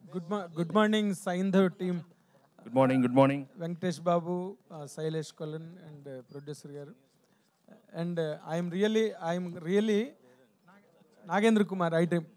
Good మా good morning Saindhav team good morning good morning Venkatesh Babu Sailesh Kolanu and producer garu and I'm really I'm really Nagendra Kumar I team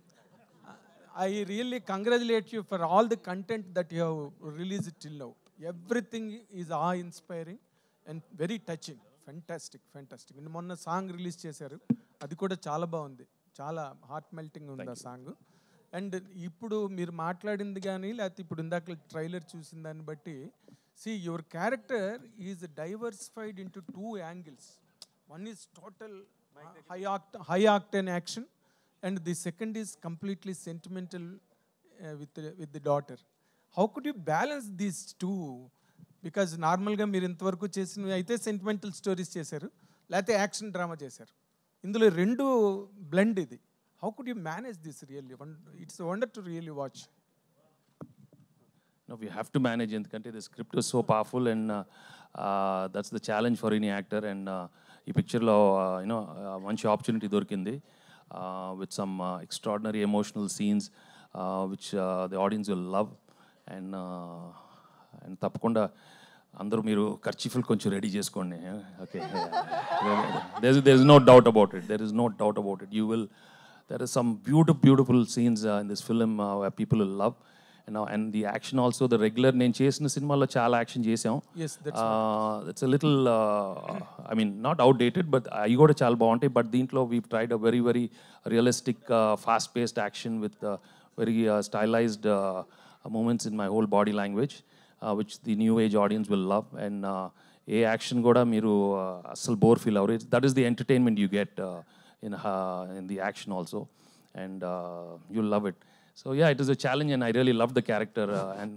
I really congratulate you for all the content that you have release till now everything is uh inspiring and very touching fantastic fantastic మొన్న song release చేశారు అది కూడా చాలా బాగుంది చాలా heart melting ఉంది ఆ song and ఇప్పుడు మీరు మాట్లాడింది కానీ లేకపోతే ఇప్పుడు ఇందాక ట్రైలర్ చూసిన దాన్ని బట్టి see your character is diversified into two angles one is total high oct high octane action and the second is completely sentimental with with the daughter how could you balance these two because నార్మల్గా మీరు ఇంతవరకు చేసినవి అయితే sentimental stories చేశారు లేకపోతే action drama చేశారు ఇందులో రెండు బ్లెండ్ ఇది how could you manage this really it's wonder to really watch No, we have to manage ఎందుకంటే the script is so powerful and uh, uh, that's the challenge for any actor and uh, ఈ పిక్చర్లో you know మంచి opportunity దొరికింది with some extraordinary emotional scenes which the audience will love and and తప్పకుండా అందరూ మీరు ఖర్చీఫుల్ కొంచెం రెడీ చేసుకోండి okay there there is no doubt about it there is no doubt about it you will there is some beautiful beautiful scenes in this film people will love and the action also the regular నేను చేసిన సినిమాలో చాలా action చేసాం Yes, that's it's little I mean not out outdated but అవి కూడా చాలా బాగుంటాయి but దీంట్లో we tried a very very realistic fast paced action with very stylised moments in my whole body language which the new age audience will love and a action కూడా మీరు uh, అస్సలు bore feel అవ్వరు that is the entertainment you get in in the action also and you love it so yeah it is a challenge and I really love the character and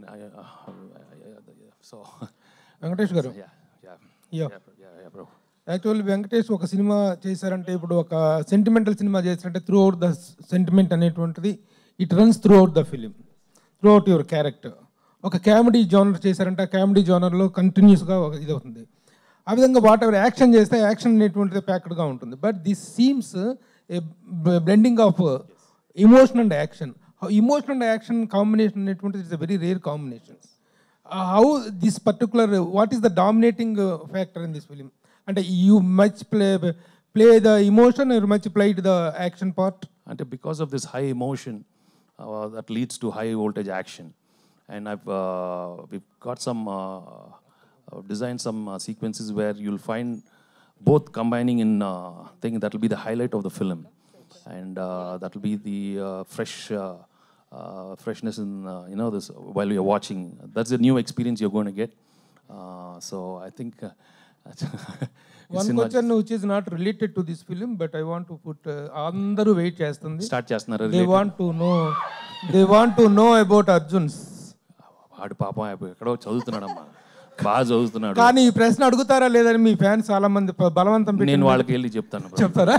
so Venkatesh garu yeah, yeah, Yeah. yeah, bro. yeah, yeah, bro. Actually Venkatesh ఒక సినిమా చేశారంటే ఇప్పుడు ఒక sentimental సినిమా చేశారంటే throughout the sentiment అనేటువంటిది it runs throughout the film throughout your character ఒక comedy genre చేశారంటే ఆ కామెడీ జోనర్లో కంటిన్యూస్గా ఇది అవుతుంది ఆ విధంగా వాట్ ఎవర్ యాక్షన్ చేస్తే యాక్షన్ అనేటువంటిది ప్యాక్డ్గా ఉంటుంది but this seems a blending of emotion and action emotion and action combination అనేటువంటిది it's a very rare combinations how this particular what is the dominating factor in this film అంటే you much play play the emotion you much played the action part And because of this high emotion, uh, that leads to high voltage action. And I've uh, we've got some uh, uh, designed some uh, sequences where you'll find both combining in uh, thing that will be the highlight of the film, and uh, that will be the uh, fresh. Uh, uh, freshness in uh, you know this while you're watching that's the new experience you're going to get uh, so i think uh, ఈ one సినిమా question which is not related to this film but I want to put అందరూ wait చేస్తుంది start చేస్తున్నారు they want to know they want to know about Arjun's వాడు పాపం ఎక్కడో చదువుతున్నాడమ్మా బాగా చదువుతున్నాడు కానీ ఈ ప్రశ్న అడుగుతారా లేదని మీ ఫ్యాన్స్ చాలా మంది ప- బలవంతం పెట్టి నేను వాళ్ళకి వెళ్ళి చెప్తాను bro. చెప్తారా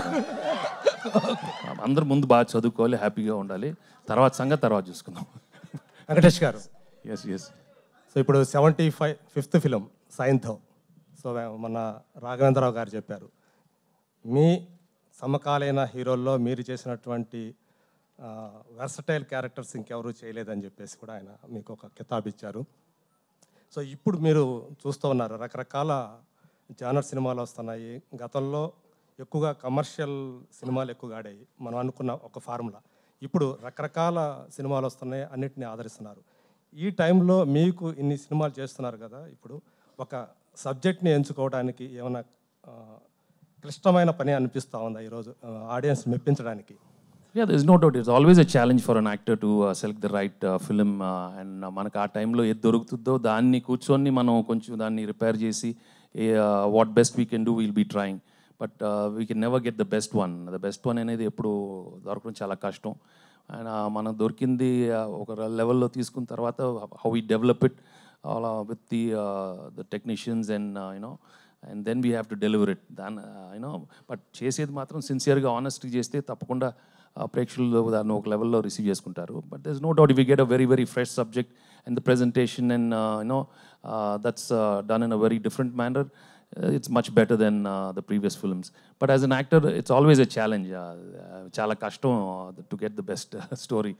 అందరు ముందు బాగా చదువుకోవాలి హ్యాపీగా ఉండాలి తర్వాత సంగతి తర్వాత చూసుకుందాం Venkatesh garu yes yes so ఇప్పుడు seventy five fifth film Saindhav so మన రాఘవేంద్రరావు గారు చెప్పారు మీ సమకాలీన హీరోల్లో మీరు చేసినటువంటి వెర్సటైల్ క్యారెక్టర్స్ ఇంకెవరూ చేయలేదని చెప్పేసి కూడా ఆయన మీకు ఒక కితాబ్ ఇచ్చారు సో ఇప్పుడు మీరు చూస్తూ ఉన్నారు రకరకాల జానర్ సినిమాలు వస్తున్నాయి గతంలో ఎక్కువగా కమర్షియల్ సినిమాలు ఎక్కువగా ఆడాయి మనం అనుకున్న ఒక ఫార్ములా ఇప్పుడు రకరకాల సినిమాలు వస్తున్నాయి అన్నిటిని ఆదరిస్తున్నారు ఈ టైంలో మీకు ఇన్ని సినిమాలు చేస్తున్నారు కదా ఇప్పుడు ఒక సబ్జెక్ట్ని ఎంచుకోవడానికి ఏమైనా ఆ, క్లిష్టమైన పని అనిపిస్తూ ఉందా ఈరోజు ఆడియన్స్ మెప్పించడానికి yeah this no doubt it's always a challenge for an actor to select the right film and మనకు ఆ టైంలో ఏది దొరుకుతుందో దాన్ని కూర్చొని మనం కొంచెం దాన్ని రిపేర్ చేసి what best we can do will be trying but we can never get the best one the best one అనేది ఎప్పుడు దొరకడం చాలా కష్టం అండ్ మనం దొరికింది uh, ఒక లెవెల్లో తీసుకున్న తర్వాత how we develop it with the the technicians and you know and then we have to deliver it దాని యూనో బట్ చేసేది మాత్రం సిన్సియర్గా ఆనెస్ట్గా చేస్తే తప్పకుండా ఆ, ప్రేక్షకులు దాన్ని ఒక లెవెల్లో రిసీవ్ చేసుకుంటారు but there is no doubt we get a very very fresh subject and the presentation and you know that's done in a very different manner it's much better than the previous films but as an actor it's always a challenge చాలా కష్టం to get the best story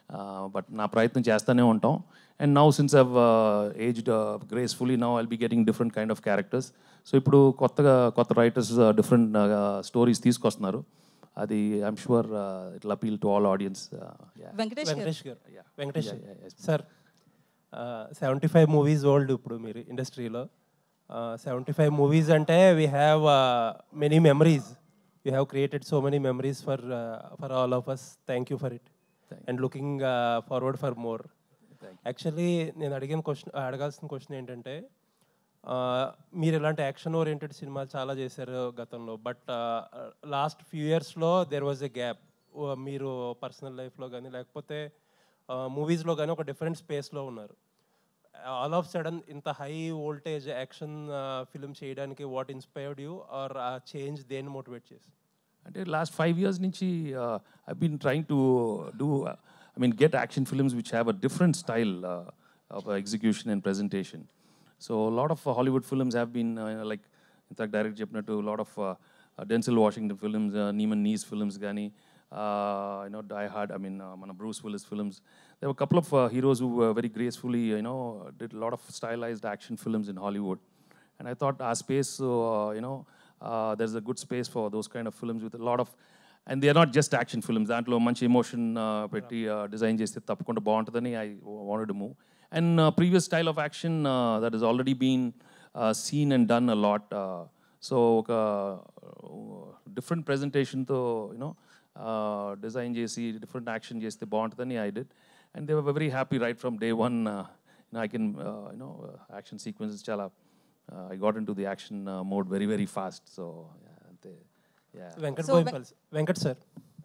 but నా ప్రయత్నం చేస్తూనే ఉంటాం and now since I've aged gracefully now I'll be getting different kind of characters so ఇప్పుడు కొత్తగా కొత్త writers different stories తీసుకొస్తున్నారు అది I'm sure it appeal to all audience Venkatesh garu Venkatesh garu Venkatesh yeah, yes. Sir seventy five movies old ఇప్పుడు మీరు ఇండస్ట్రీలో seventy five movies అంటే we have many memories you have created so many memories for for all of us thank you for it and looking forward for more actually నేను అడిగిన question అడగాల్సిన question ఏంటంటే uh, మీరు ఇలాంటి action oriented సినిమాలు చాలా చేశారు గతంలో బట్ లాస్ట్ ఫ్యూ ఇయర్స్లో దెర్ వాజ్ ఎ గ్యాప్ మీరు పర్సనల్ లైఫ్లో కానీ లేకపోతే మూవీస్లో కానీ ఒక డిఫరెంట్ స్పేస్లో ఉన్నారు ఆల్ ఆఫ్ సడన్ ఇంత హై వోల్టేజ్ యాక్షన్ ఫిల్మ్ చేయడానికి what inspired you or a change దేన్ని మోటివేట్ చేసి అంటే లాస్ట్ ఫైవ్ ఇయర్స్ నుంచి I been trying to do I mean get action films which have a different style of execution and presentation so lot of Hollywood films have been like ఇంతకు direct చెప్పినట్టు lot of Denzel Washington films Liam Neeson films కానీ you know die hard I mean మన Bruce Willis films they've couple of heroes who very gracefully you know did lot of stylised action films in Hollywood And I thought our space, so, uh, you know, uh, there's a good space for those kind of films with a lot of, and they are not just action films. దాంట్లో మంచి emotion పెట్టి design చేస్తే తప్పకుండా బాగుంటుందని I wanted move and previous style of action that is already been seen and done a lot so ఒక different ప్రెజెంటేషన్తో you know design చేసి different action చేస్తే బాగుంటుందని I did and they were very happy right from day one I can you know action sequences చాలా uh, I got into the action uh, mode very, very fast. So, yeah, ante, yeah. Venkat So, బోయిపల్ Venkat sir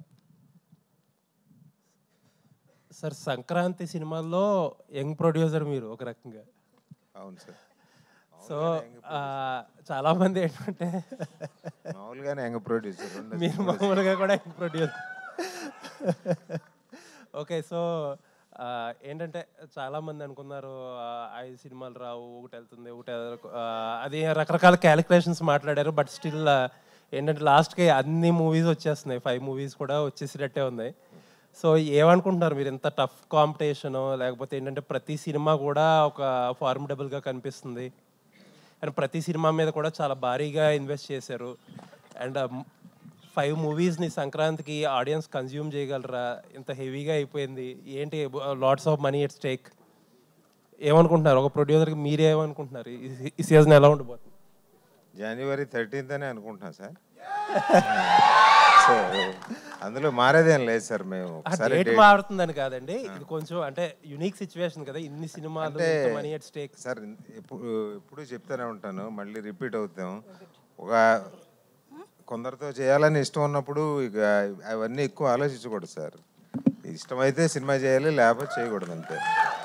sir Sankranti సినిమాల్లో young producer మీరు ఒక రకంగా అవును sir so చాలా మంది ఏంటంటే మామూలుగానే యంగ్ ప్రొడ్యూసర్ రెండు మీరు మామూలుగా కూడా యంగ్ ప్రొడ్యూసర్ ఓకే సో ఏంటంటే చాలా మంది అనుకున్నారు ఆ, ఐదు సినిమాలు రావు ఒకటి వెళ్తుంది ఒకటి ఎదరకు- ఆ, అది రకరకాల క్యాలిక్యులేషన్స్ మాట్లాడారు బట్ స్టిల్ ఏంటంటే లాస్ట్కి అన్ని మూవీస్ వచ్చేస్తున్నాయి ఫైవ్ మూవీస్ కూడా వచ్చేసినట్టే ఉన్నాయి సో ఏమనుకుంటున్నారు మీరు ఎంత టఫ్ కాంపిటీషన్ లేకపోతే ఏంటంటే ప్రతి సినిమా కూడా ఒక ఫార్మిడబుల్గా కనిపిస్తుంది అండ్ ప్రతి సినిమా మీద కూడా చాలా భారీగా ఇన్వెస్ట్ చేశారు అండ్ ఫైవ్ మూవీస్ని సంక్రాంతికి ఆడియన్స్ కన్జ్యూమ్ చేయగలరా ఇంత హెవీగా అయిపోయింది ఏంటి lots of money at stake ఏమనుకుంటున్నారు ఒక ప్రొడ్యూసర్కి మీరేమనుకుంటున్నారు ఈ- ఈ సీజన్ ఎలా ఉండబోతుంది జనవరి థర్టీన్త్ అని అనుకుంటున్నాం సార్ సో అందులో మారేదేం లేదు సార్ మేము ఒకసారి డేట్ date- మారుతుందని కాదండి ఇది కొంచెం అంటే యునిక్ సిచ్యువేషన్ కదా ఇన్ని సినిమాలు అంటే మనీ ఎట్ స్టేక్ సార్ ఎప్పుడు ఎప్పుడు చెప్తూనే ఉంటాను మళ్ళీ రిపీట్ అవుతాం ఒక కొందరితో చేయాలని ఇష్టం ఉన్నప్పుడు ఇక అవన్నీ ఎక్కువ ఆలోచించకూడదు సార్ ఇష్టమైతే సినిమా చేయాలి లేకపోతే చేయకూడదు అంతే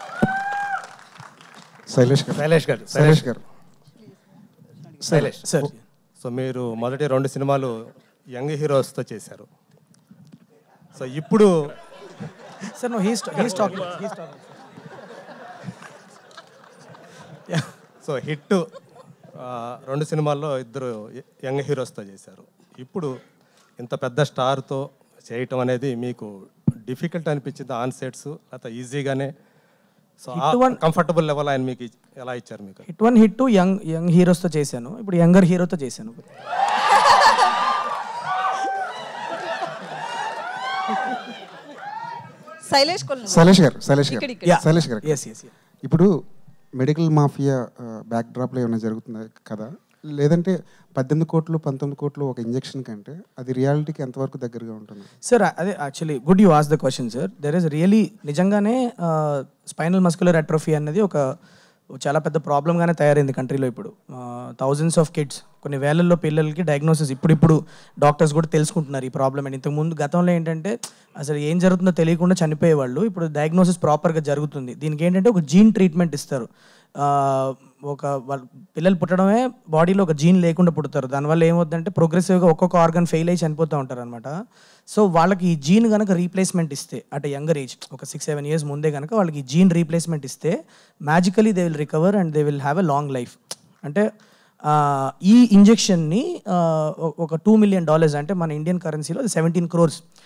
శైలేష్ గారు శైలేష్ గారు శైలేష్ గారు శైలేష్ సార్ సో మీరు మొదటి రెండు సినిమాలు యంగ్ హీరోస్తో చేశారు సో ఇప్పుడు sir no he's he's talking he's talking so hit రెండు సినిమాల్లో ఇద్దరు యంగ్ హీరోస్తో చేశారు ఇప్పుడు ఇంత పెద్ద స్టార్తో చేయటం అనేది మీకు డిఫికల్ట్ అనిపించింది ఆన్ సెట్స్ లేకపోతే ఈజీగానే సో కంఫర్టబుల్ లెవెల్ ఆయన మీకు ఇచ్- ఎలా ఇచ్చారు మీకు hit one hit young young హీరోస్తో చేశాను ఇప్పుడు యంగర్ హీరోతో చేశాను శైలేష్ కొల్లు శైలేష్ గారు శైలేష్ గారు ఇక్కడ, ఇక్కడ. శైలేష్ గారు ఎస్ ఎస్ ఇప్పుడు మెడికల్ మాఫియా బ్యాక్ డ్రాప్లో ఏమైనా జరుగుతుంది కదా లేదంటే పద్దెనిమిది కోట్లు పంతొమ్మిది కోట్లు ఒక ఇంజెక్షన్ కంటే అది రియాలిటీకి ఎంతవరకు దగ్గరగా ఉంటుంది సార్ అదే actually good you ask the question sir there is really నిజంగానే స్పైనల్ మస్కులర్ అట్రోఫీ అనేది ఒక చాలా పెద్ద ప్రాబ్లంగానే తయారైంది కంట్రీలో ఇప్పుడు థౌజండ్స్ ఆఫ్ కిడ్స్ కొన్ని వేలల్లో పిల్లలకి డయాగ్నోసిస్ ఇప్పుడు ఇప్పుడు డాక్టర్స్ కూడా తెలుసుకుంటున్నారు ఈ ప్రాబ్లం అండ్ ఇంతకుముందు గతంలో ఏంటంటే అసలు ఏం జరుగుతుందో తెలియకుండా చనిపోయేవాళ్ళు ఇప్పుడు డయాగ్నోసిస్ ప్రాపర్గా జరుగుతుంది దీనికి ఏంటంటే ఒక జీన్ ట్రీట్మెంట్ ఇస్తారు ఆ, ఒక వాళ్ళ పిల్లలు పుట్టడమే బాడీలో ఒక జీన్ లేకుండా పుడతారు దానివల్ల ఏమవుతుందంటే ప్రోగ్రెసివ్గా ఒక్కొక్క ఆర్గన్ ఫెయిల్ అయ్యి చనిపోతూ ఉంటారు అనమాట సో వాళ్ళకి ఈ జీన్ కనుక రీప్లేస్మెంట్ ఇస్తే అట్ యంగర్ ఏజ్ ఒక సిక్స్ సెవెన్ ఇయర్స్ ముందే కనుక వాళ్ళకి ఈ జీన్ రీప్లేస్మెంట్ ఇస్తే magically they will recover and they will have a long life అంటే ఆ, ఈ ఇంజెక్షన్ని ఒక టూ మిలియన్ డాలర్స్ అంటే మన ఇండియన్ కరెన్సీలో సెవెంటీన్ క్రోర్స్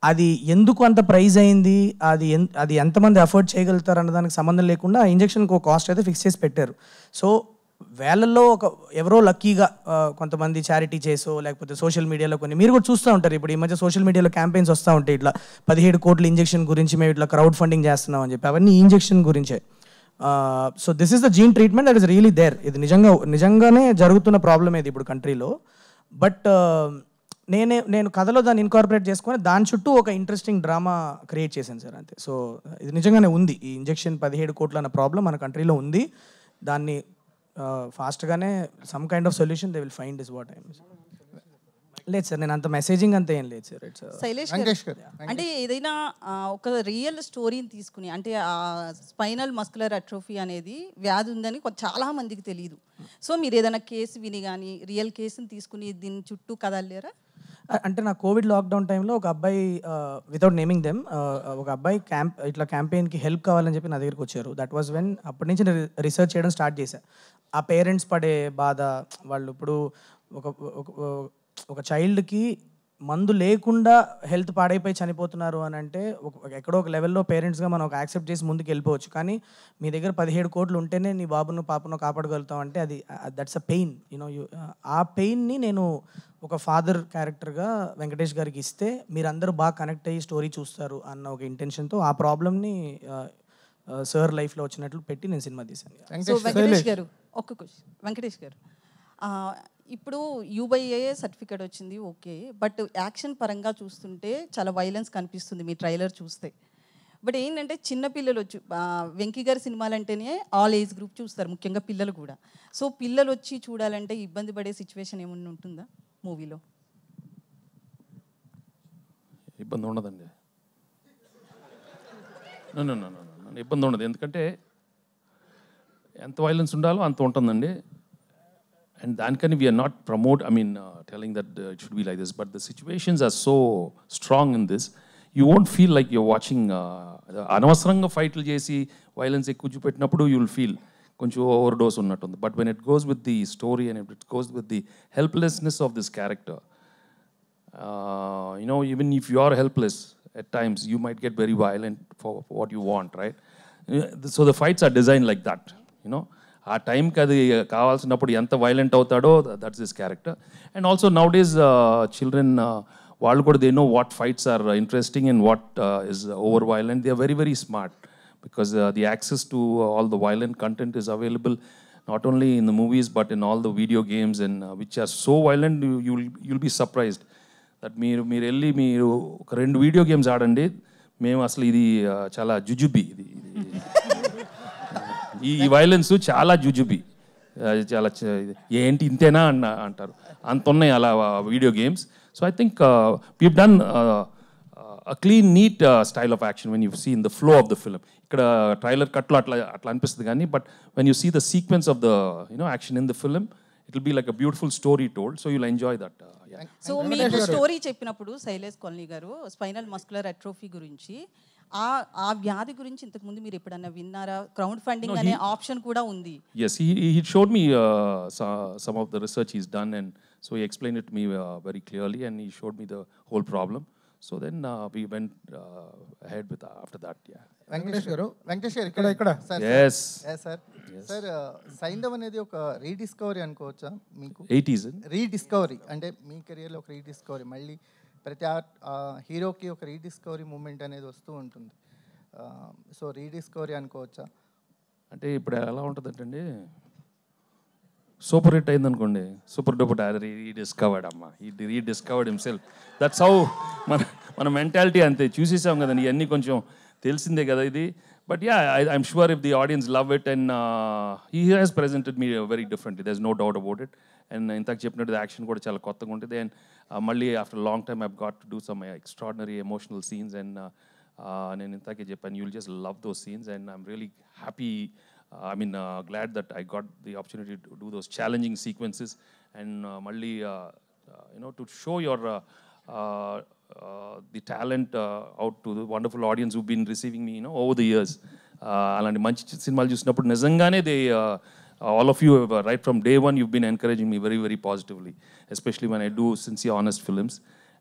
అది ఎందుకు అంత ప్రైజ్ అయింది అది ఎన్ అది ఎంతమంది అఫోర్డ్ చేయగలుగుతారు అన్న దానికి సంబంధం లేకుండా ఆ ఇంజక్షన్కి ఒక కాస్ట్ అయితే ఫిక్స్ చేసి పెట్టారు సో వేలల్లో ఒక ఎవరో లక్కీగా ఆ, కొంతమంది చారిటీ చేసో లేకపోతే సోషల్ మీడియాలో కొన్ని మీరు కూడా చూస్తూ ఉంటారు ఇప్పుడు ఈ మధ్య సోషల్ మీడియాలో క్యాంపెయిన్స్ వస్తూ ఉంటాయి ఇట్లా పదిహేడు కోట్ల ఇంజెక్షన్ గురించి మేము ఇట్లా క్రౌడ్ ఫండింగ్ చేస్తున్నాం అని చెప్పి అవన్నీ ఇంజెక్షన్ గురించే so this is the gene treatment that is really there ఇది నిజంగా నిజంగానే జరుగుతున్న ప్రాబ్లం ఇది ఇప్పుడు కంట్రీలో బట్ నేనే నేను కథలో దాన్ని ఇన్కార్పొరేట్ చేసుకొని దాని చుట్టూ ఒక ఇంట్రెస్టింగ్ డ్రామా క్రియేట్ చేశాను సార్ అంతే సో ఇది నిజంగానే ఉంది ఈ ఇంజెక్షన్ పదిహేడు కోట్ల అన్న ప్రాబ్లం మన కంట్రీలో ఉంది దాన్ని ఫాస్ట్గానే some kind of solution they will find is what I'm లేదు సార్ నేను అంత మెసేజింగ్ అంత ఏం లేదు సార్ ఇట్స్ శైలేష్ వెంకటేష్ గారు గారు, అంటే ఏదైనా ఆ, ఒక రియల్ స్టోరీని తీసుకుని అంటే ఆ స్పైనల్ మస్కులర్ అట్రోఫీ అనేది వ్యాధి ఉందని కొ- చాలా మందికి తెలియదు సో మీరు ఏదైనా కేసు విని కానీ రియల్ కేసుని తీసుకుని దీని చుట్టూ కదలేరా అంటే నా కోవిడ్ లాక్డౌన్ టైంలో ఒక అబ్బాయి వితౌట్ నేమింగ్ దెమ్ ఒక అబ్బాయి క్యాంప్ ఇట్లా క్యాంపెయిన్కి హెల్ప్ కావాలని చెప్పి నా దగ్గరికి వచ్చారు దట్ వాజ్ వెన్ అప్పటి నుంచి నేను రీసెర్చ్ చేయడం స్టార్ట్ చేశాను ఆ పేరెంట్స్ పడే బాధ వాళ్ళు ఇప్పుడు ఒక ఒక- ఒక చైల్డ్కి మందు లేకుండా హెల్త్ పాడైపోయి చనిపోతున్నారు అని అంటే ఒక ఎక్కడో ఒక లెవెల్లో పేరెంట్స్గా మనం ఒక యాక్సెప్ట్ చేసి ముందుకు వెళ్ళిపోవచ్చు కానీ మీ దగ్గర పదిహేడు కోట్లు ఉంటేనే నీ బాబును పాపను కాపాడగలుగుతాం అంటే అది that's a pain you know you ఆ పెయిన్ని నేను ఒక ఫాదర్ క్యారెక్టర్గా వెంకటేష్ గారికి ఇస్తే మీరందరూ బాగా కనెక్ట్ అయ్యి స్టోరీ చూస్తారు అన్న ఒక ఇంటెన్షన్తో ఆ ప్రాబ్లమ్ని సార్ లైఫ్లో వచ్చినట్లు పెట్టి నేను సినిమా తీశాను సో వెంకటేష్ గారు ఒక్క క్వశ్చన్ వెంకటేష్ గారు ఆ, ఇప్పుడు యూబైఏ సర్టిఫికేట్ వచ్చింది ఓకే బట్ యాక్షన్ పరంగా చూస్తుంటే చాలా వైలెన్స్ కనిపిస్తుంది మీ ట్రైలర్ చూస్తే బట్ ఏంటంటే చిన్న పిల్లలు వచ్చి ఆ, వెంకీ గారి సినిమాలు అంటేనే ఆల్ ఏజ్ గ్రూప్ చూస్తారు ముఖ్యంగా పిల్లలు కూడా సో పిల్లలు వచ్చి చూడాలంటే ఇబ్బంది పడే సిచ్యువేషన్ ఏమన్నా ఉంటుందా మూవీలో ఇబ్బంది ఉండదండి No, no, no, no, no, no. ఇబ్బంది ఉండదు ఎందుకంటే ఎంత వైలెన్స్ ఉండాలో అంత ఉంటుందండి అండ్ దానికని we are not promote I mean telling that it should be like this but the situations are so strong in this you won't feel like you're watching అనవసరంగా ఫైట్లు చేసి వైలెన్స్ ఎక్కువ చూపెట్టినప్పుడు యూ విల్ ఫీల్ కొంచెం overdose ఉన్నట్టుంది but when it goes with the story and it goes with the helplessness of this character uh, you know, even if you are helpless at times, you might get very violent for, for what you want, right? Uh, So the fights are designed like that, you know. ఆ టైంకి అది కావాల్సినప్పుడు ఎంత violent అవుతాడో that's this character and also nowadays children వాళ్ళు కూడా they know what fights are interesting and what is over violent they are very very smart because uh, the access to uh, all the violent content is available not only in the movies but in all the video games and uh, which are so violent you, you'll you'll be surprised that మీరు మీరు వెళ్ళి మీరు ఒక రెండు video games ఆడండి మేము అసలు ఇది uh, చాలా జుజుబి ఇది ఇది- ఈ ఈ వైలెన్స్ చాలా జుజుబి అది చాలా చ- ఇది ఏంటి ఇంతేనా అన్న అంటారు అంత ఉన్నాయి అలా video games so I think we've done a clean, neat uh, style of action when you see in the flow of the film. ఇక్కడ ట్రైలర్ కట్లో అట్లా అట్లా అనిపిస్తుంది కానీ but when you see the sequence of the you know action in the film it will be like a beautiful story told so you'll enjoy that so మీకు story చెప్పినప్పుడు Sailesh Kolanu garu spinal muscular atrophy గురించి ఆ ఆ వ్యాధి గురించి ఇంతకుముందు మీరు ఎప్పుడన్నా విన్నారా క్రౌడ్ ఫండింగ్ అనే ఆప్షన్ కూడా ఉంది Yes, he, he showed me uh, so, some of the research he's done, and so he explained it to me uh, very clearly, and he showed me the whole problem. So then uh, we went uh, ahead with after that. Yeah. Venkatesh garu Venkatesh garu ఇక్కడ, ఇక్కడ. Sir Yes. Sir sir Saindhav అనేది ఒక rediscovery అనుకోవచ్చా మీకు 80s. eh? Rediscovery అంటే మీ కెరియర్లో ఒక rediscovery మళ్ళీ ప్రతి ఆర్ట్ హీరోకి ఒక రీడిస్కవరీ మూమెంట్ అనేది వస్తూ ఉంటుంది సో రీడిస్కవరీ అనుకోవచ్చా అంటే ఇప్పుడు ఎలా ఉంటుందంటే సూపర్ హిట్ అయింది అనుకోండి సూపర్ డూపర్ రీడిస్కవర్డ్ అమ్మ ఈ రీడిస్కవర్డ్ హిమ్సెల్ఫ్ దట్స్ హౌ మన మన మెంటాలిటీ అంతే చూసేసాం కదండి ఇవన్నీ కొంచెం తెలిసిందే కదా ఇది but yeah I'm sure if the audience love it and he has presented me very differently there is no doubt about it and ఇంతకు చెప్పినట్టు యాక్షన్ కూడా చాలా కొత్తగా ఉంటుంది అండ్ మళ్ళీ after long time I've got to do some extraordinary emotional scenes and నేను ఇంతకే చెప్పాను you'll just love those scenes and I'm really happy uh, I mean, uh, glad that I got the opportunity to do those challenging sequences and uh, Malli, uh, uh, you know, to show your uh, uh, uh, the talent uh, out to the wonderful audience who've been receiving me, you know, over the years. Uh, అలాంటి మంచి సినిమాలు చూసినప్పుడు నిజంగానే they all of you right from day one you've been encouraging me very very positively especially when i do sincere honest films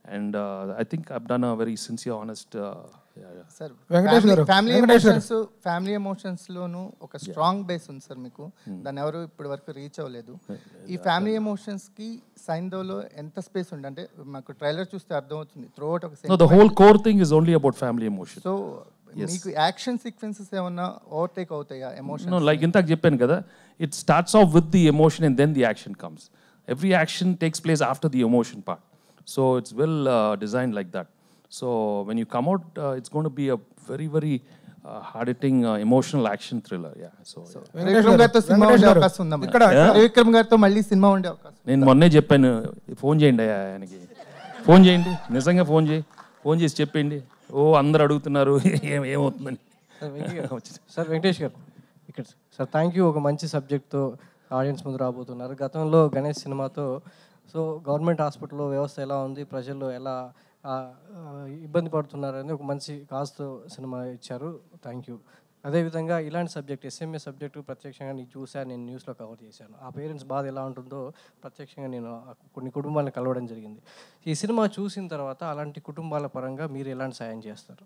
And uh, I think I've done a very sincere, honest. Uh, yeah, yeah. Sir Venkatesh garu, family Venkatesh గారు. Emotions family emotions లోను ఒక strong base ఉంది sir మీకు దాన్ని ఎవరు ఇప్పటి వరకు reach అవ్వలేదు ఈ ఫ్యామిలీ ఎమోషన్స్ కి సైందోలో ఎంత స్పేస్ ఉంది అంటే మాకు ట్రైలర్ చూస్తే అర్థమవుతుంది త్రూ అవుట్ ఒక No, the whole core thing is only about family emotion. So మీకు యాక్షన్ సీక్వెన్సెస్ ఏమన్నా ఓవర్టేక్ అవుతాయా ఎమోషన్ No, like ఇంతకు చెప్పాను కదా it starts off with the emotion and then the action comes. Every action takes place after the emotion part. So it's well uh, designed like that. So when you come out, uh, it's going to be a very, very uh, hard-hitting uh, emotional action thriller. Yeah. So, yeah. Trivikram గారితో cinema ఉండే అవకాశం ఉందా ఇక్కడ త్రివిక్రమ్ గారితో మళ్ళీ cinema ఉండే అవకాశం నేను మొన్నే చెప్పాను ఫోన్ చేయండి అయ్యా ఆయనకి ఫోన్ చేయండి నిజంగా ఫోన్ చేయి ఫోన్ చేసి చెప్పండి ఓ అందరు అడుగుతున్నారు ఏం ఏమవుతుందని సార్ వెంకటేష్ గారు ఇక్కడ సార్ థ్యాంక్ యూ ఒక మంచి సబ్జెక్ట్తో ఆడియన్స్ ముందు రాబోతున్నారు గతంలో గణేష్ సినిమాతో సో గవర్నమెంట్ హాస్పిటల్లో వ్యవస్థ ఎలా ఉంది ప్రజలు ఎలా ఆ, ఆ, ఇబ్బంది పడుతున్నారని ఒక మంచి కాజ్తో సినిమా ఇచ్చారు థ్యాంక్ యూ అదేవిధంగా ఇలాంటి సబ్జెక్ట్ ఎస్ఎంఏ సబ్జెక్టు ప్రత్యక్షంగా నేను చూశాను నేను న్యూస్లో కవర్ చేశాను ఆ పేరెంట్స్ బాధ ఎలా ఉంటుందో ప్రత్యక్షంగా నేను ఆ కొన్ని కుటుంబాలను కలవడం జరిగింది ఈ సినిమా చూసిన తర్వాత అలాంటి కుటుంబాల పరంగా మీరు ఎలాంటి సాయం చేస్తారు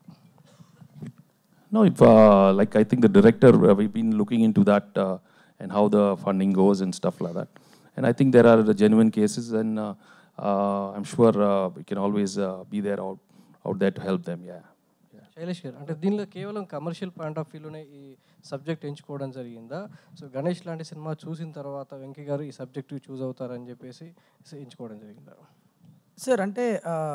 No, if, uh, like I think the director, uh, we've been looking into that uh, and how the funding goes and stuff like that. And I think there are the genuine cases, and uh, uh, I'm sure uh, we can always uh, be there out, out there to help them. Yeah. Shailesh గారు అంటే దీనిలో కేవలం commercial point of వ్యూలోనే ఈ subject ఎంచుకోవడం జరిగిందా so Ganesh లాంటి cinema చూసిన తర్వాత వెంకీ గారు ఈ సబ్జెక్ట్ చూస్ అవుతారని చెప్పేసి ఎంచుకోవడం జరిగిందా సార్ అంటే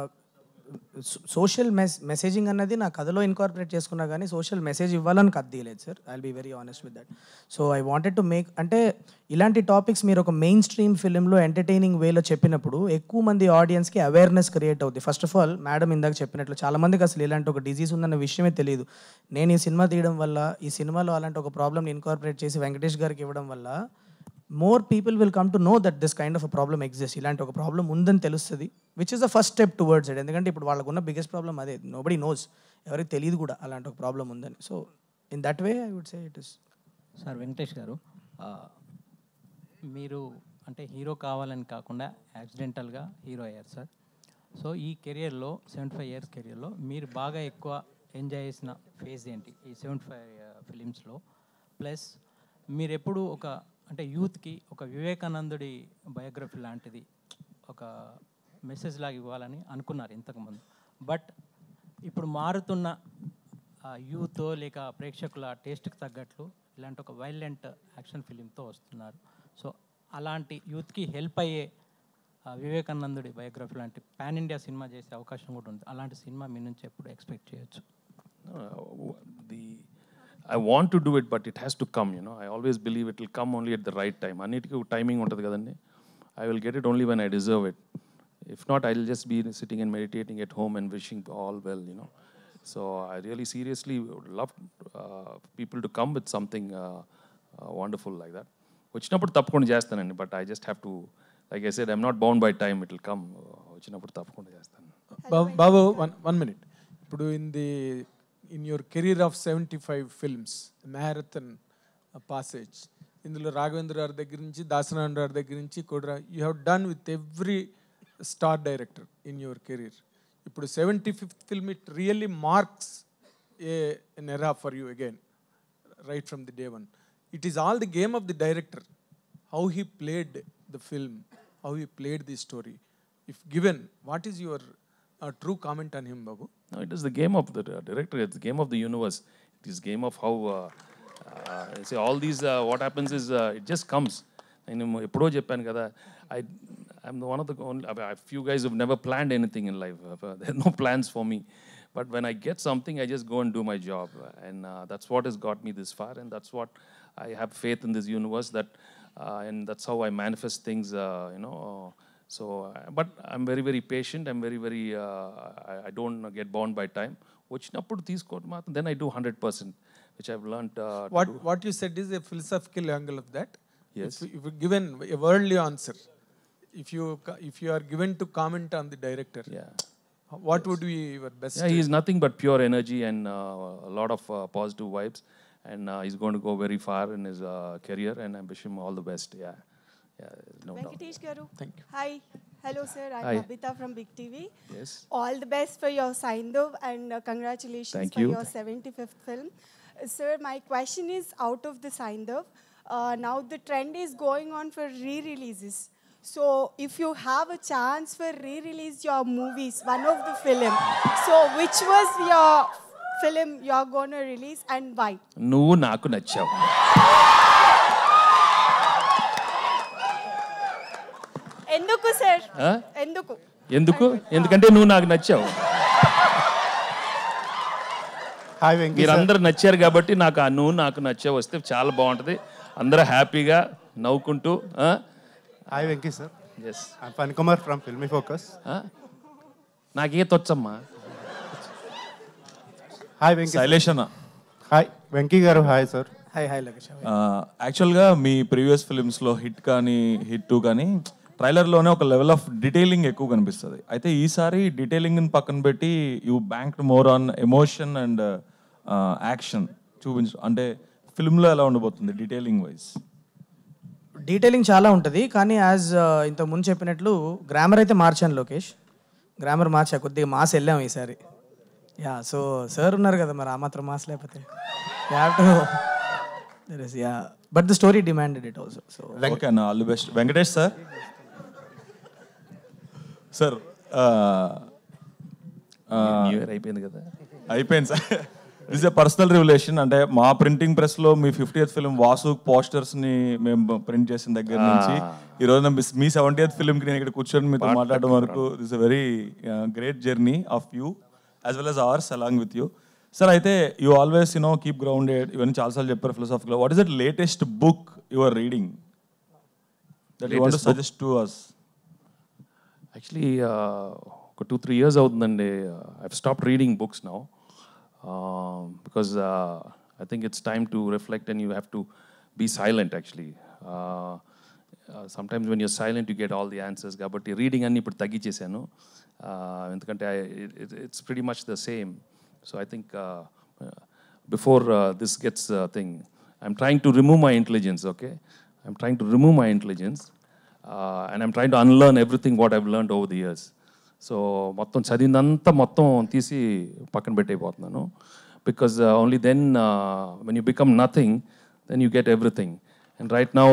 సోషల్ మెస్ మెసేజింగ్ అన్నది నా కథలో ఇన్కార్పొరేట్ చేసుకున్నా కానీ సోషల్ మెసేజ్ ఇవ్వాలని కథ తీయలేదు sir I be very honest with that so I wanted to make అంటే ఇలాంటి టాపిక్స్ మీరు ఒక మెయిన్ స్ట్రీమ్ ఫిలింలో ఎంటర్టైనింగ్ వేలో చెప్పినప్పుడు ఎక్కువ మంది ఆడియన్స్కి అవేర్నెస్ క్రియేట్ అవుతుంది ఫస్ట్ ఆఫ్ ఆల్ మేడం ఇందాక చెప్పినట్లు చాలా మందికి అసలు ఇలాంటి ఒక డిజీజ్ ఉందన్న విషయమే తెలియదు నేను ఈ సినిమా తీయడం వల్ల ఈ సినిమాలో అలాంటి ఒక ప్రాబ్లమ్ని ఇన్కార్పొరేట్ చేసి వెంకటేష్ గారికి ఇవ్వడం వల్ల more people will come to know that this kind of a problem exist ఇలాంటి ఒక ప్రాబ్లం ఉందని తెలుస్తుంది which is the first step towards it ఎందుకంటే ఇప్పుడు వాళ్ళకు ఉన్న బిగ్గెస్ట్ ప్రాబ్లం అదే నోబడి నోస్ ఎవరికి తెలియదు కూడా అలాంటి ఒక ప్రాబ్లం ఉందని so in that way I would say it is sir Venkatesh garu ఆ, మీరు అంటే హీరో కావాలని కాకుండా యాక్సిడెంటల్గా హీరో అయ్యారు సార్ సో ఈ కెరియర్లో సెవెంటీ ఫైవ్ ఇయర్స్ కెరియర్లో మీరు బాగా ఎక్కువ ఎంజాయ్ చేసిన ఫేజ్ ఏంటి ఈ సెవెంటీ ఫైవ్ ఫిలిమ్స్లో ప్లస్ మీరు ఎప్పుడు ఒక అంటే యూత్కి ఒక వివేకానందుడి బయోగ్రఫీ లాంటిది ఒక మెసేజ్ లాగా ఇవ్వాలని అనుకున్నారు ఇంతకుముందు బట్ ఇప్పుడు మారుతున్న యూత్ లేక ప్రేక్షకుల టేస్ట్కి తగ్గట్లు ఇలాంటి ఒక వైలెంట్ యాక్షన్ ఫిలింతో వస్తున్నారు సో అలాంటి యూత్కి హెల్ప్ అయ్యే ఆ, వివేకానందుడి బయోగ్రఫీ లాంటి పాన్ ఇండియా సినిమా చేసే అవకాశం కూడా ఉంది అలాంటి సినిమా మీ నుంచి ఎప్పుడు ఎక్స్పెక్ట్ చేయొచ్చు Uh, the I want to do it, but it has to come. You know, I always believe it will come only at the right time. అన్నిటికీ టైమింగ్ ఉంటుంది కదండి I will get it only when I deserve it if not I will just be sitting and meditating at home and wishing all well you know so I really seriously love people to come with something wonderful like that వచ్చినప్పుడు తప్పకుండా చేస్తానండి but I just have to like I said I'm not bound by time it will come వచ్చినప్పుడు తప్పకుండా చేస్తాను Ba- బాబు one one minute ఇప్పుడు in the in your career of seventy five films marathon passage ఇందులో రాఘవేంద్ర గారి దగ్గర నుంచి దాసనారాయణ గారి దగ్గర నుంచి కూడా you have done with every star director in your career ఇప్పుడు seventy fifth film it really marks a an era for you again right from the day one. It is all the game of the director, how he played the film, how he played the story. If given, what is your uh, true comment on him, Babu? No, it is the game of the uh, director. It's the game of the universe. It is game of how. Uh, uh, say all these. Uh, what happens is uh, it just comes. నేను ఎప్పుడో చెప్పాను కదా I I'm one of the only few guys have never planned anything in life there no plans for me but when I get something I just go and do my job and that's what is got me this far and that's what I have faith in this universe that and that's how I manifest things you know so, uh, but I'm very, very patient. I'm very, very, uh, I, I don't get bound by time. వచ్చినప్పుడు తీసుకోవడం మాత్రం then I do hundred percent which I learn What, what you said is a philosophical angle of that. Yes. If, if you given a worldly answer, if you co- if you are given to comment on the director, yeah. what would be your best? Yeah, he's nothing but pure energy and uh, a lot of uh, positive vibes. And uh, he's going to go very far in his uh, career, and I wish him all the best. Yeah. no doubt. Venkatesh Garu. Thank you. Hi. Hello, sir. I'm Hi. Abhita from Big TV. Yes. All the best for your Saindhav and uh, congratulations Thank for you. your 75th film. Uh, sir, my question is out of the Saindhav. Uh, now the trend is going on for re-releases. So if you have a chance for re-release your movies, one of the film, so which was your film you're going to release and why? నువ్వు నాకు నచ్చావు ఎందుకు sir ఆ? ఎందుకు ఎందుకు ఎందుకంటే నువ్వు నాకు నచ్చావు hi Venky మీరందరూ నచ్చారు కాబట్టి నాకు ఆ నువ్వు నాకు నచ్చావు వస్తే చాలా బాగుంటుంది అందరూ హ్యాపీగా నవ్వుకుంటూ hi Venky sir yes I'm Phani Kumar from Filmy Focus నాకే తొచ్చమ్మా హాయ్ వెంకీ శైలేష్ అన్న hi Venky garu hi sir hi hi లగేష్ యాక్చువల్గా మీ ప్రీవియస్ ఫిలిమ్స్లో హిట్ కానీ హిట్ టూ కానీ ట్రైలర్లోనే ఒక లెవెల్ ఆఫ్ డీటెయిలింగ్ ఎక్కువ కనిపిస్తుంది అయితే ఈసారి డీటెయిలింగ్ పక్కన పెట్టి you bank more on emotion and action చూపించు అంటే ఫిల్మ్లో ఎలా ఉండబోతుంది డీటెయిలింగ్ వైజ్ డీటెయిలింగ్ చాలా ఉంటుంది కానీ యాజ్ ఇంత ముందు చెప్పినట్లు గ్రామర్ అయితే మార్చాను లోకేష్ గ్రామర్ మార్చా కొద్దిగా మాస్ వెళ్ళాం ఈసారి యా సో సార్ ఉన్నారు కదా మరి ఆ మాత్రం మాస్ లేకపోతే yeah but the story demanded it also so okay అన్న all the best Venkatesh sir sir new year అయిపోయింది కదా అయిపోయింది sir this a personal revelation అంటే మా ప్రింటింగ్ ప్రెస్ లో మీ fifty eighth film Vasu posters ని మేము ప్రింట్ చేసిన దగ్గర నుంచి ఈ రోజున మీ- మీ సెవెంటీ ఎయిత్ ఫిల్మ్ కి నేను ఇక్కడ కూర్చొని మీతో మాట్లాడడం వరకు this a very great journey of you as well as ours along with you sir అయితే you always you know keep grounded ఇవన్నీ చాలాసార్లు చెప్పారు philosophical what is that latest book you are reading that you want Latest book? Suggest to us actually ఒక two three years అవుతుందండి I stop reading books now because I think it's time to reflect and you have to be silent actually sometimes when you're silent you get all the answers కాబట్టి reading అన్ని ఇప్పుడు తగ్గించేశాను Uh, ఎందుకంటే it's pretty much the same so I think before this gets thing I'm trying to remove my intelligence okay I'm trying to remove my intelligence and I'm trying to unlearn everything what I've learn over the years so మొత్తం చదివిందంతా మొత్తం తీసి పక్కన పెట్టయిపోతున్నాను because only then when you become nothing then you get everything and right now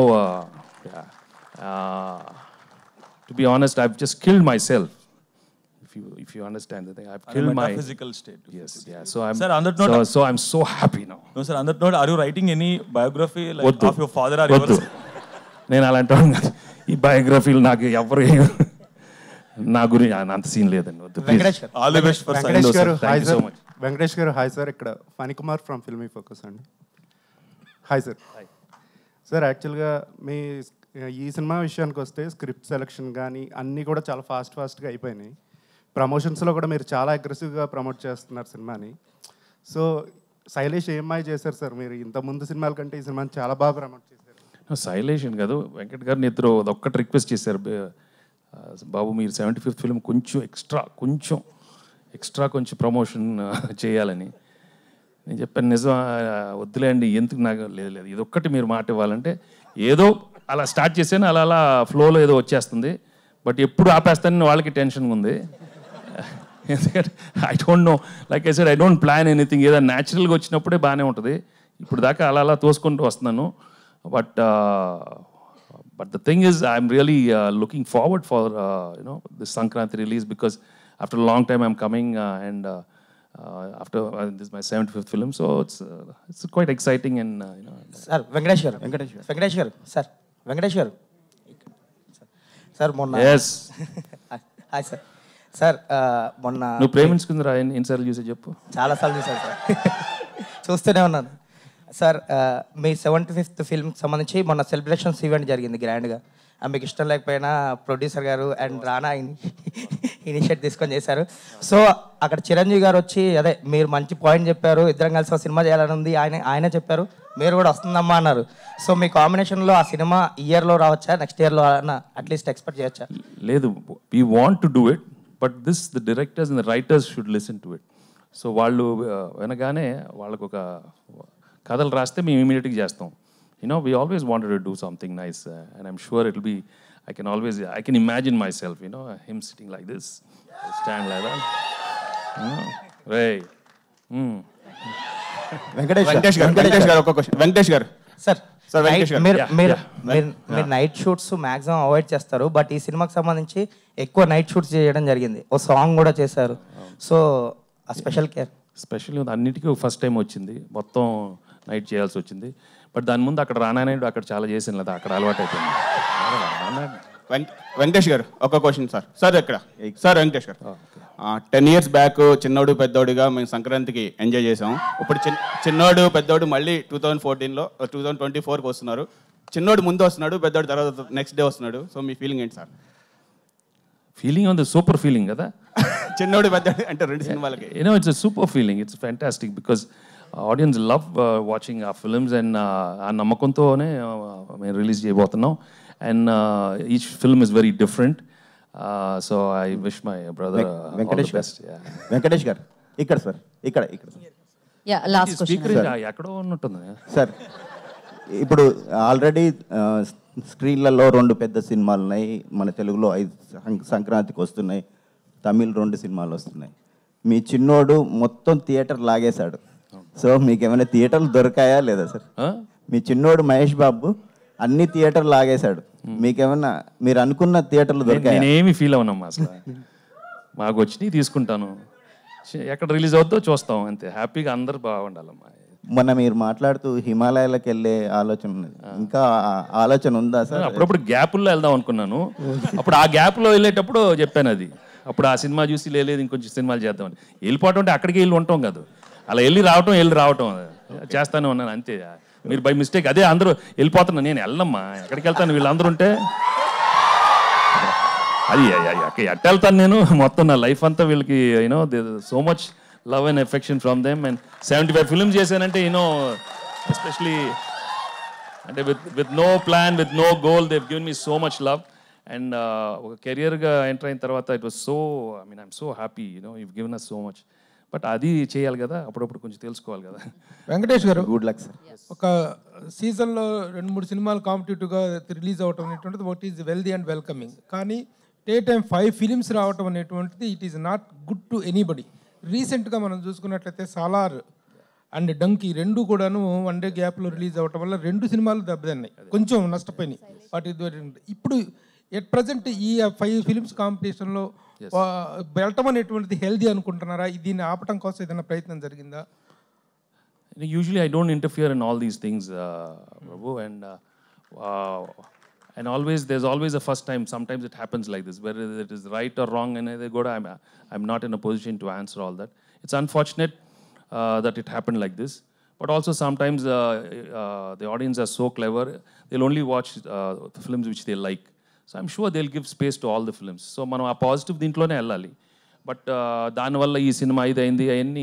to be honest I've just killed myself if you if you understand the thing i've And killed my metaphysical state. yes yeah so i'm Sir, on that note- so, so i'm so happy now No, sir. On that note, are you writing any biography like వద్దు. of your father or వద్దు. yours? నేను అలాంటి వాడిని కాదు. ఈ బయోగ్రఫీలు నాకు ఎవరు నా గురించి అంత సీన్ లేదండి వద్దు please. వెంకటేష్ గారు All the best for Venkatesh Sando, sir. Garu Thank hi you so sir much. Venkatesh garu hi sir ఇక్కడ Phani Kumar from Filmy Focus అండి హాయ్ సార్ సార్ యాక్చువల్గా మీ ఈ సినిమా విషయానికి వస్తే స్క్రిప్ట్ సెలెక్షన్ కానీ అన్నీ కూడా చాలా ఫాస్ట్ ఫాస్ట్గా అయిపోయినాయి ప్రమోషన్స్లో కూడా మీరు చాలా అగ్రెసివ్గా ప్రమోట్ చేస్తున్నారు సినిమాని సో శైలేష్ ఏమై చేశారు సార్ మీరు ఇంత ముందు సినిమాల కంటే ఈ సినిమాని చాలా బాగా ప్రమోట్ చేశారు సైలేషన్ కాదు వెంకట్ గారిని ఇద్దరు ఒక్కటి రిక్వెస్ట్ చేశారు బే- ఆ, బాబు మీరు సెవెంటీ ఫిఫ్త్ ఫిల్మ్ కొంచెం ఎక్స్ట్రా కొంచెం ఎక్స్ట్రా కొంచెం ప్రమోషన్ చేయాలని నేను చెప్పాను నిజం ఆ, వద్దులేండి ఎందుకు నాకు లేదు లేదు ఇది ఒక్కటి మీరు మాట ఇవ్వాలంటే ఏదో అలా స్టార్ట్ చేశాను అలా అలా ఫ్లోలో ఏదో వచ్చేస్తుంది బట్ ఎప్పుడు ఆపేస్తానని వాళ్ళకి టెన్షన్ ఉంది ఎందుకంటే I don't know like I said I don't plan anything ఏదో న్యాచురల్గా వచ్చినప్పుడే బాగానే ఉంటుంది ఇప్పుడు దాకా అలా అలా తోసుకుంటూ వస్తున్నాను but but the thing is I'm really looking forward for you know this Sankranti release because after long time I'm coming and after this my seventy fifth film so it's it's quite exciting and you know sir Venkatesh garu Venkatesh garu Venkatesh గారు sir Venkatesh గారు sir మొన్న Yes. Hi sir sir ఆ, మొన్న నువ్వు ప్రేమించుకుందిరా ఎన్ని- ఎన్నిసార్లు చూసే చెప్పు చాలాసార్లు చూసాను సార్ చూస్తూనే ఉన్నాను సార్ ఆ, మీ సెవెంటీ ఫిఫ్త్ ఫిల్మ్కి సంబంధించి మొన్న సెలబ్రేషన్స్ ఈవెంట్ జరిగింది గ్రాండ్గా ఆ, మీకు ఇష్టం లేకపోయినా producer garu and Rana initiate తీసుకొని చేశారు సో అక్కడ చిరంజీవి గారు వచ్చి అదే మీరు మంచి పాయింట్ చెప్పారు ఇద్దరం కలిసి ఒక సినిమా చేయాలని ఉంది ఆయన ఆయనే చెప్పారు మీరు కూడా వస్తుందమ్మా అన్నారు సో మీ కాంబినేషన్లో ఆ సినిమా ఇయర్లో రావచ్చా నెక్స్ట్ ఇయర్లో అట్లీస్ట్ ఎక్స్పెక్ట్ చేయొచ్చా లేదు we want to do it but this the directors and the writers should listen to it so వాళ్ళు uh, వినగానే వాళ్ళకు ఒక కథలు రాస్తే మేము ఇమీడియట్గా చేస్తాం you know, we always wanted to do something nice, uh, and I'm sure it'll be. I can always, I can imagine myself, you know, him sitting like this, stand like that. Mm. Hey. Mm. Venkatesh Venkatesh garu Venkatesh garu ఒక question Venkatesh గారు sir sir Venkatesh గారు మీరు Yeah, మీరు yeah. మీరు Yeah. మీరు night shoots maximum avoid చేస్తారు but ఈ సినిమాకి సంబంధించి ఎక్కువ నైట్ షూట్స్ చేయడం జరిగింది ఓ సాంగ్ కూడా చేశారు సో ఆ స్పెషల్ కేర్ స్పెషల్ అన్నిటికీ ఫస్ట్ టైం వచ్చింది మొత్తం నైట్ చేయాల్సి వచ్చింది బట్ దాని ముందు అక్కడ రానాయుడు అక్కడ చాలా చేసాను లేదా అక్కడ అలవాటు అయిపోయింది వెంక- వెంకటేష్ గారు ఒక క్వశ్చన్ సార్ సార్ ఇక్కడ sir Venkatesh garu ten years back చిన్నోడు పెద్దోడుగా మేము సంక్రాంతికి ఎంజాయ్ చేసాం ఇప్పుడు చిన్ చిన్నోడు పెద్దోడు మళ్ళీ టూ థౌజండ్ ఫోర్టీన్లో టూ థౌజండ్ ట్వంటీ ఫోర్కి వస్తున్నారు చిన్నోడు ముందు వస్తున్నాడు పెద్దోడు తర్వాత నెక్స్ట్ డే వస్తున్నాడు సో మీ ఫీలింగ్ ఏంటి సార్ ఫీలింగ్ ఉంది సూపర్ ఫీలింగ్ కదా చిన్నోడు పెద్దోడు అంటే రెండు సినిమాలకి you know it's a super feeling it's fantastic because audience love uh, watching our films and uh, ఆ నమ్మకంతోనే uh, మేము రిలీజ్ చేయబోతున్నాం and each film is very different so I wish my brother Venkatesh garu best Venkatesh garu ఇక్కడ sir ఇక్కడ ఇక్కడ yeah last speaker question ఎక్కడో ఉన్నట్టుంది sir ఇప్పుడు ఆల్రెడీ స్క్రీన్లలో రెండు పెద్ద సినిమాలు ఉన్నాయి మన తెలుగులో ఐదు సం- సంక్రాంతికి వస్తున్నాయి తమిళ్ రెండు సినిమాలు వస్తున్నాయి మీ చిన్నోడు మొత్తం థియేటర్ లాగేశాడు సో మీకు ఏమైనా థియేటర్లు దొరికాయా లేదా సార్ మీ చిన్నోడు మహేష్ బాబు అన్ని థియేటర్ లాగేశాడు మీకేమన్నా మీరు అనుకున్న థియేటర్లు దొరికాయా నేనేమి ఫీల్ అవునమ్మా అసలు మాకు వచ్చినాయి తీసుకుంటాను చి- ఎక్కడ రిలీజ్ అవుద్దో చూస్తాం అంతే హ్యాపీగా అందరు బాగుండాలమ్మా మొన్న మీరు మాట్లాడుతూ హిమాలయాలకు వెళ్ళే ఆలోచన ఉన్నది ఇంకా ఆ ఆలోచన ఉందా సార్ అప్పుడప్పుడు గ్యాపుల్లో వెళ్దాం అనుకున్నాను అప్పుడు ఆ గ్యాప్లో వెళ్ళేటప్పుడు చెప్పాను అది అప్పుడు ఆ సినిమా చూసి లేదు ఇంకొంచెం సినిమాలు చేద్దామని వెళ్ళిపోవటం అంటే అక్కడికి వెళ్ళి ఉంటాం కాదు అలా వెళ్ళి రావటం వెళ్ళి రావటం చేస్తానే ఉన్నాను అంతే మీరు బై మిస్టేక్ అదే అందరూ వెళ్ళిపోతున్నా నేను వెళ్ళమ్మా ఎక్కడికి వెళ్తాను వీళ్ళందరూ ఉంటే అది ఎట్ట వెళ్తాను నేను మొత్తం నా లైఫ్ అంతా వీళ్ళకి you know so much love and affection from them and seventy five films చేశానంటే యూనో ఎస్పెషలీ అంటే with with no plan with no goal they've given me so much love and ఒక కెరియర్గా ఎంటర్ అయిన తర్వాత it was so I mean I'm so happy you know you given us so much but అది చేయాలి కదా అప్పుడప్పుడు కొంచెం తెలుసుకోవాలి కదా వెంకటేష్ గారు గుడ్ లక్ సార్ ఒక సీజన్లో రెండు మూడు సినిమాలు కాంపిటేటివ్గా రిలీజ్ అవటం అనేటువంటిది ఒకటి ఈజ్ వెల్దీ అండ్ వెల్కమింగ్ కానీ డే టైం ఫైవ్ ఫిలిమ్స్ రావటం అనేటువంటిది it is not good to anybody రీసెంట్గా మనం చూసుకున్నట్లయితే సాలార్ అండ్ డంకీ రెండు కూడాను వన్ డే గ్యాప్లో రిలీజ్ అవ్వటం వల్ల రెండు సినిమాలు దెబ్బతిన్నాయి కొంచెం నష్టపోయినాయి వాటి ఇప్పుడు ఎట్ ప్రజెంట్ ఈ ఫైవ్ ఫిలిమ్స్ కాంపిటీషన్లో వెళ్ళటం అనేటువంటిది హెల్దీ అనుకుంటున్నారా దీన్ని ఆపటం కోసం ఏదైనా ప్రయత్నం జరిగిందా usually I don't interfere in all these things, uh, Prabhu, and uh, uh, and always there's always a first time. Sometimes it happens like this, whether it is right or wrong, and they go. to- I'm I'm not in a position to answer all that. It's unfortunate uh, that it happened like this, but also sometimes uh, uh, the audience are so clever; they'll only watch uh, the films which they like. So I'm sure they'll give space to all the films. So మనం ఆ positive దీంట్లోనే వెళ్ళాలి but దానివల్ల ఈ cinema ఇది అయింది అవన్నీ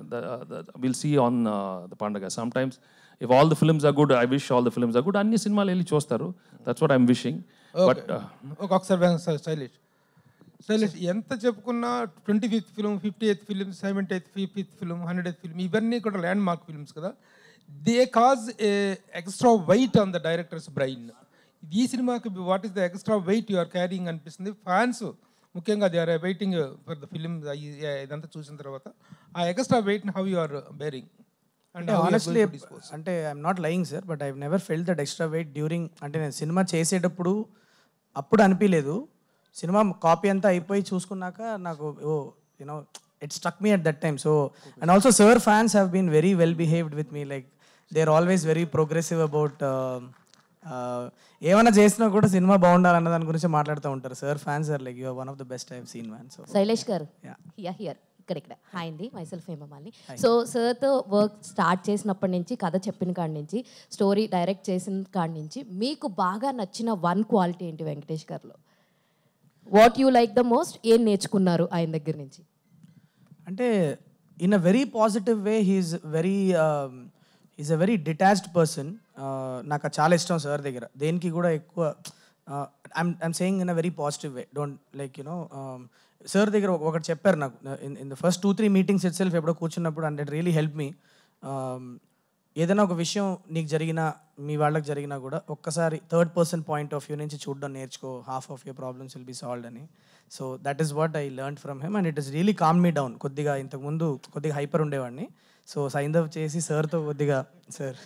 will see on the పండగ some times if all the films are good I wish all the films are good అన్ని సినిమాలు వెళ్ళి చూస్తారు that's what I'm wishing but ఒకసారి వెంక- శైలేష్ శైలేష్ ఎంత చెప్పుకున్నా twenty fifth film fifty eighth film seventy eighth fifth film hundred eighth film ఇవన్నీ కూడా ల్యాండ్ మార్క్ ఫిల్మ్స్ కదా they cause a extra weight on the directors brain ఈ సినిమాకి what is the extra weight you are carrying అనిపిస్తుంది fans ముఖ్యంగా they are waiting for the film ఇదంతా చూసిన తర్వాత ఆ ఎక్స్ట్రా వెయిట్ని హౌ యు ఆర్ బేరింగ్ అంటే ఆనెస్ట్లీ అంటే I'm not lying sir but I never fell that extra weight during అంటే నేను సినిమా చేసేటప్పుడు అప్పుడు అనిపించలేదు సినిమా కాపీ అంతా అయిపోయి చూసుకున్నాక నాకు oh you know it struck me at that time so and also sir fans have been very well behaved with me like they are always very progressive about ఏమైనా చేసినా కూడా సినిమా బాగుండాలన్న దాని గురించి మాట్లాడుతూ ఉంటారు sir fans are like you one of the best I've seen man so Shailesh garu yeah here ఇక్కడ ఇక్కడ హాయ్ అండి మైసెల్ఫ్ హేమమాలిని సో సార్తో వర్క్ స్టార్ట్ చేసినప్పటి నుంచి కథ చెప్పిన కాడి నుంచి స్టోరీ డైరెక్ట్ చేసిన కాడి నుంచి మీకు బాగా నచ్చిన వన్ క్వాలిటీ ఏంటి వెంకటేష్ గారిలో what you like the most ఏం నేర్చుకున్నారు ఆయన దగ్గర నుంచి అంటే in a very positive way he's very is a very detached person నాకు అది చాలా ఇష్టం సార్ దగ్గర దేనికి కూడా ఎక్కువ I'm I'm saying in a very positive way don't like you know sir దగ్గర ఒక- ఒకటి చెప్పారు నాకు in in the first two three meetings itself ఎప్పుడో కూర్చున్నప్పుడు and it really help me ఏదైనా ఒక విషయం నీకు జరిగినా మీ వాళ్ళకి జరిగినా కూడా ఒక్కసారి third person point of view నుంచి చూడడం నేర్చుకో half of your problems will be solved అని so that is what I learn from him and it is really calm me down కొద్దిగా ఇంతకుముందు కొద్దిగా హైపర్ ఉండేవాడిని సో సైందవ్ చేసి సార్తో కొద్దిగా సార్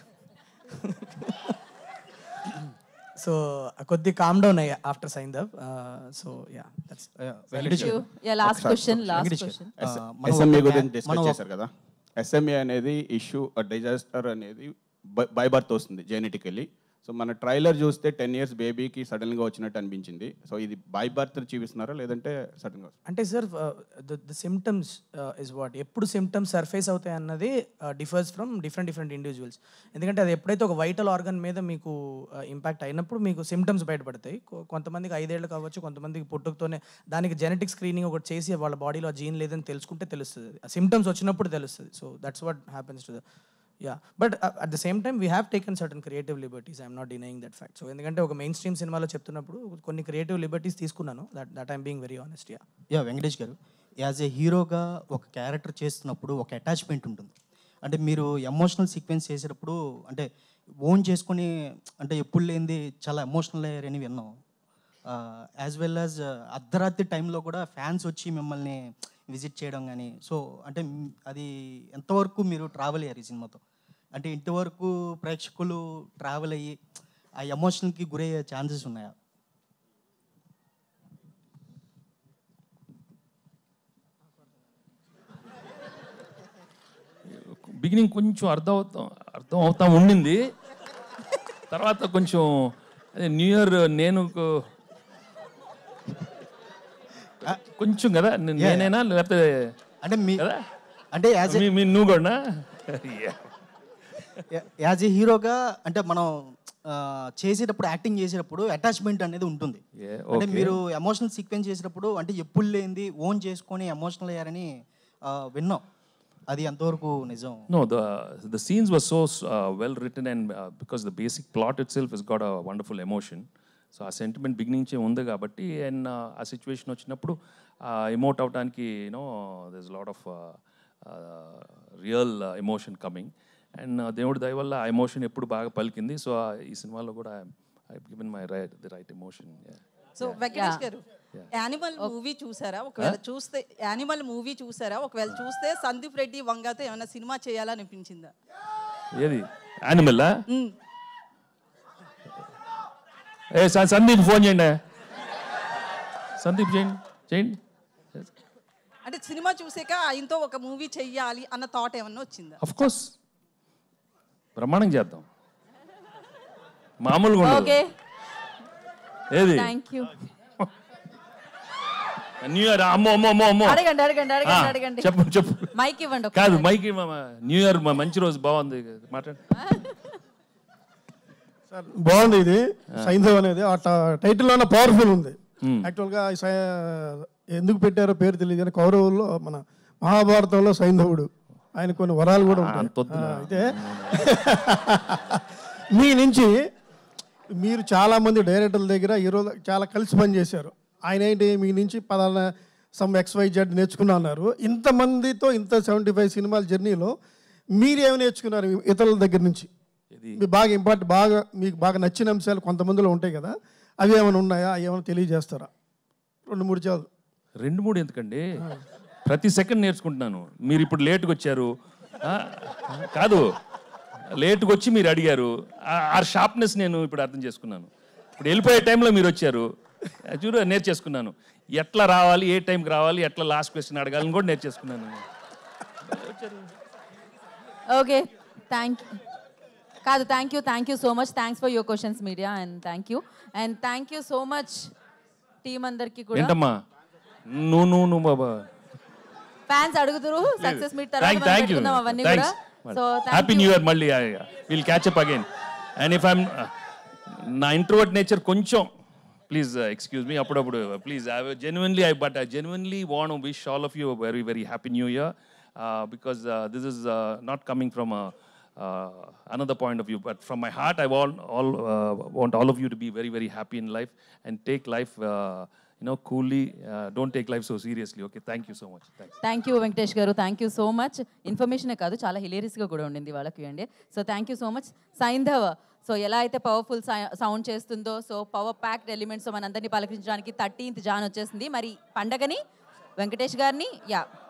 సో కొద్ది కామ్ డౌన్ అయ్యా after Saindhav so yeah that's Venkatesh garu. Yeah, last ఒకసారి question, last వెంకటేష్ గారు. question. ఎస్- ఆ, మనం ఎస్ఎంఏ ఒక గురించి బ్యా- డిస్కస్ మనం ఒక- చేశారు కదా ఎస్ఎంఏ అనేది ఇష్యూ డిజాస్టర్ అనేది బై బర్త్ వస్తుంది జెనెటికల్లీ సో మన ట్రైలర్ చూస్తే టెన్ ఇయర్స్ బేబీకి సడన్గా వచ్చినట్టు అనిపించింది సో ఇది బై బర్త్ చూపిస్తున్నారా లేదంటే సడన్గా అంటే sir the symptoms is what ఎప్పుడు సిమ్టమ్స్ సర్ఫేస్ అవుతాయి అన్నది differs from different different individuals ఎందుకంటే అది ఎప్పుడైతే ఒక వైటల్ ఆర్గన్ మీద మీకు ఇంపాక్ట్ అయినప్పుడు మీకు సిమ్టమ్స్ బయటపడతాయి కొ- కొంతమందికి ఐదేళ్ళు కావచ్చు కొంతమందికి పుట్టుకతోనే దానికి జెనెటిక్ స్క్రీనింగ్ ఒకటి చేసి వాళ్ళ బాడీలో జీన్ లేదని తెలుసుకుంటే తెలుస్తుంది సిమ్టమ్స్ వచ్చినప్పుడు తెలుస్తుంది so that's what happens to the yeah but at the same time we have taken certain creative liberties I'm not denying that fact so ఎందుకంటే ఒక మెయిన్ స్ట్రీమ్ సినిమాలో చెప్తున్నప్పుడు కొన్ని క్రియేటివ్ లిబర్టీస్ తీసుకున్నాను that that I'm being very honest yeah yeah Venkatesh garu as ఏ హీరోగా ఒక character చేస్తున్నప్పుడు ఒక అటాచ్మెంట్ ఉంటుంది అంటే మీరు ఎమోషనల్ సీక్వెన్స్ చేసేటప్పుడు అంటే ఓన్ చేసుకొని అంటే ఎప్పుడు లేనిది చాలా ఎమోషనల్ అయ్యారు అని విన్నాం యాజ్ వెల్ యాజ్ అర్ధరాత్రి టైంలో కూడా ఫ్యాన్స్ వచ్చి మిమ్మల్ని విజిట్ చేయడం కానీ సో అంటే మ్- అది ఎంతవరకు మీరు ట్రావెల్ అయ్యారు ఈ సినిమాతో అంటే ఇంతవరకు ప్రేక్షకులు ట్రావెల్ అయ్యి ఆ ఎమోషన్కి గురయ్యే ఛాన్సెస్ ఉన్నాయా బిగినింగ్ కొంచెం అర్థం అవుతాం అర్థం అవుతా ఉండింది తర్వాత కొంచెం అదే న్యూ ఇయర్ నేను కొ- కొంచెం కదా నే- Yeah. నేనైనా లేకపోతే అంటే మీ కదా అంటే యాజ్ మీ- మీ నువ్వు కూడా యాజ్ ఏ హీరోగా అంటే మనం ఆ, చేసేటప్పుడు యాక్టింగ్ చేసేటప్పుడు అటాచ్మెంట్ అనేది ఉంటుంది Yeah, అంటే okay. మీరు ఎమోషనల్ సీక్వెన్స్ చేసేటప్పుడు అంటే ఎప్పుడు లేనిది ఓన్ చేసుకొని ఎమోషనల్ అయ్యారని ఆ, విన్నాం అది ఎంతవరకు నిజం No, the the scenes were so uh, well written, and uh, because the basic plot itself has got a wonderful emotion. So ఆ సెంటిమెంట్ బిగినింగ్ నుంచే ఉంది కాబట్టి అండ్ ఆ సిచ్యువేషన్ వచ్చినప్పుడు ఎమోట్ అవడానికి you know this lot of real emotion coming and దేవుడి దయ వల్ల ఆ ఎమోషన్ ఎప్పుడు బాగా పలికింది సో ఈ సినిమాలో కూడా I given my right the right emotion so Venkatesh garu Animal movie చూసారా ఒకవేళ చూస్తే యానిమల్ మూవీ చూసారా ఒకవేళ చూస్తే సందీప్ రెడ్డి వంగతో ఏమైనా సినిమా చేయాలనిపించిందా ఏది యానిమల్లా మ్. ఏ స- సందీప్ ఫోన్ చేయండి సందీప్ చేయండి చేయండి అంటే సినిమా చూసాక ఆయనతో ఒక మూవీ చెయ్యాలి అన్న థాట్ ఏమన్నా వచ్చిందా అఫ్ కోర్స్ బ్రహ్మాండం చేద్దాం మామూలుగా ఉండదు ఓకే ఏది థ్యాంక్ యూ న్యూ ఇయర్ అమ్మో అమ్మో అమ్మో అమ్మో అడగండి అడగండి ఆ, అడగండి అడగండి చెప్పు చెప్పు మైక్ ఇవ్వండి ఒక కాదు మైకి న్యూ ఇయర్ మా మంచి రోజు బాగుంది మాట్లాడు బాగుంది ఇది సైంధవ్ అనేది ఆ టైటిల్లోనే పవర్ఫుల్ ఉంది Hmm. యాక్చువల్గా ఈ సై- ఎందుకు పెట్టారో పేరు తెలియదు కానీ కౌరవుల్లో మన మహాభారతంలో సైంధవుడు ఆయన కొన్ని వరాలు కూడా ఉంటాయి అంతొద్దునా? ఆ, అయితే మీ నుంచి మీరు చాలా మంది డైరెక్టర్ల దగ్గర ఈరోజు చాలా కలిసి పనిచేశారు ఆయన ఏంటి మీ నుంచి పలానా సమ్ ఎక్స్వై జెడ్ నేర్చుకున్నా అన్నారు ఇంతమందితో ఇంత సెవెంటీ ఫైవ్ సినిమాల జర్నీలో మీరు ఏమి నేర్చుకున్నారు ఇతరుల దగ్గర నుంచి మీకు బాగా ఇంపార్టెంట్ బాగా మీకు బాగా నచ్చిన అంశాలు కొంతమందిలో ఉంటాయి కదా అవి ఏమైనా ఉన్నాయా అవి ఏమైనా తెలియజేస్తారా రెండు మూడు చాలు రెండు మూడు ఎందుకండి ప్రతి సెకండ్ నేర్చుకుంటున్నాను మీరు ఇప్పుడు లేట్గా వచ్చారు ఆ, కాదు లేట్గా వచ్చి మీరు అడిగారు ఆ- ఆ షార్ప్నెస్ నేను ఇప్పుడు అర్థం చేసుకున్నాను ఇప్పుడు వెళ్ళిపోయే టైంలో మీరు వచ్చారు ఆ, చూడు నేర్చేసుకున్నాను ఎట్లా రావాలి ఏ టైంకి రావాలి ఎట్లా లాస్ట్ క్వశ్చన్ అడగాలని కూడా నేర్చేసుకున్నాను ఓకే థ్యాంక్ కాదు thank you thank you so much thanks for your questions media and thank you and thank you so much team అందరికి కూడా ఏంటమ్మా నువ్వు నువ్వు నువ్వు బాబా ఫ్యాన్స్ అడుగుతురు సక్సెస్ మీట్ తర్వాత థ్యాంక్ మనం థ్యాంక్ యూ పెట్టుకుందాం అవన్నీ కూడా సో హ్యాపీ న్యూ ఇయర్ మళ్ళీ will catch up again and if I'm నా ఇంట్రోవర్ట్ నేచర్ కొంచెం ప్లీజ్ ఎక్స్క్యూజ్ మీ అప్పుడప్పుడు please I genuinely I but I genuinely want wish all of you very very happy new year because this is not coming from another point of view but from my heart i want all uh, want all of you to be very very happy in life and take life uh, you know, coolly, uh, don't take life so seriously. Okay, thank you so much. Thanks. Thank you Venkatesh garu thank you so much ఇన్ఫర్మేషనే కాదు చాలా హిలేరియస్గా కూడా ఉండింది వాళ్ళకి అండి so thank you so much Saindhav so ఎలా అయితే పవర్ఫుల్ సౌండ్ చేస్తుందో సో పవర్ ప్యాక్డ్ ఎలిమెంట్స్ మనందరినీ పలకరించడానికి థర్టీన్త్ జాన్ వచ్చేసింది మరి పండగని వెంకటేష్ గారిని యా